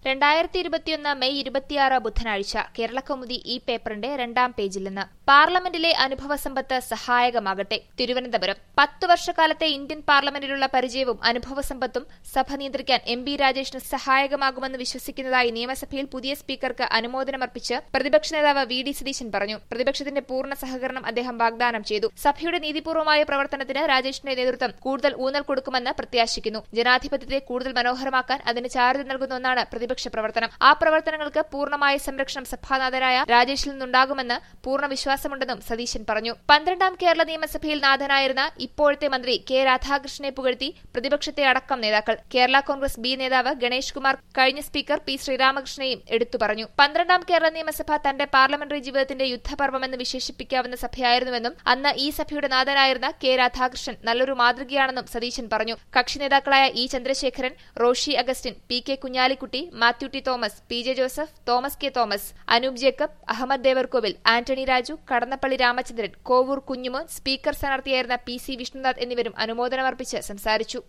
രണ്ടായിരത്തി ഇരുപത്തിയൊന്ന് മെയ് ഇരുപത്തിയാറ് ബുധനാഴ്ച കേരളകൗമുദി ഈ പേപ്പറിന്റെ രണ്ടാം പേജിൽ നിന്ന് പാർലമെന്റിലെ അനുഭവ സമ്പത്ത് സഹായകമാകട്ടെ തിരുവനന്തപുരം പത്തു വർഷക്കാലത്തെ ഇന്ത്യൻ പാർലമെന്റിലുള്ള പരിചയവും അനുഭവ സമ്പത്തും സഭ നിയന്ത്രിക്കാൻ എം ബി രാജേഷിന് സഹായകമാകുമെന്ന് വിശ്വസിക്കുന്നതായി നിയമസഭയിൽ പുതിയ സ്പീക്കർക്ക് അനുമോദനമർപ്പിച്ച് പ്രതിപക്ഷ നേതാവ് വി ഡി സതീശൻ പറഞ്ഞു പ്രതിപക്ഷത്തിന്റെ പൂർണ്ണ സഹകരണം അദ്ദേഹം വാഗ്ദാനം ചെയ്തു സഭയുടെ നീതിപൂർവമായ പ്രവർത്തനത്തിന് രാജേഷിന്റെ നേതൃത്വം കൂടുതൽ ഊന്നൽ കൊടുക്കുമെന്ന് പ്രത്യാശിക്കുന്നു ജനാധിപത്യത്തെ കൂടുതൽ മനോഹരമാക്കാൻ അതിന് ചാരുത നൽകുന്ന ഒന്നാണ് പ്രതിപക്ഷ പ്രവർത്തനം ആ പ്രവർത്തനങ്ങൾക്ക് പൂർണ്ണമായ സംരക്ഷണം സഭാനാഥനായ രാജേഷിൽ നിന്നുണ്ടാകുമെന്ന് പൂർണ്ണ വിശ്വാസമുണ്ടെന്നും സതീശൻ പറഞ്ഞു പന്ത്രണ്ടാം കേരള നിയമസഭയിൽ നാഥനായിരുന്ന ഇപ്പോഴത്തെ മന്ത്രി കെ രാധാകൃഷ്ണനെ പുകഴ്ത്തി പ്രതിപക്ഷത്തെ അടക്കം നേതാക്കൾ കേരള കോൺഗ്രസ് ബി നേതാവ് ഗണേഷ് കുമാർ കഴിഞ്ഞ സ്പീക്കർ പി ശ്രീരാമകൃഷ്ണനെയും എടുത്തു പറഞ്ഞു പന്ത്രണ്ടാം കേരള നിയമസഭ തന്റെ പാർലമെന്ററി ജീവിതത്തിന്റെ യുദ്ധപർവമെന്ന് വിശേഷിപ്പിക്കാവുന്ന സഭയായിരുന്നുവെന്നും അന്ന് ഈ സഭയുടെ നാഥനായിരുന്ന കെ രാധാകൃഷ്ണൻ നല്ലൊരു മാതൃകയാണെന്നും സതീശൻ പറഞ്ഞു കക്ഷി നേതാക്കളായ E Chandrasekharan Roshi Augustine P K Kunhalikutty Mathew T Thomas P J Joseph Thomas K Thomas Anoop Jacob Ahammed Devarkovil Antony Raju Kadannappally Ramachandran Kovoor Kunjumon speaker സ്ഥാനാർത്ഥിയായിരുന്ന പി സി വിഷ്ണുനാഥ് എന്നിവരും അനുമോദനമർപ്പിച്ച് സംസാരിച്ചു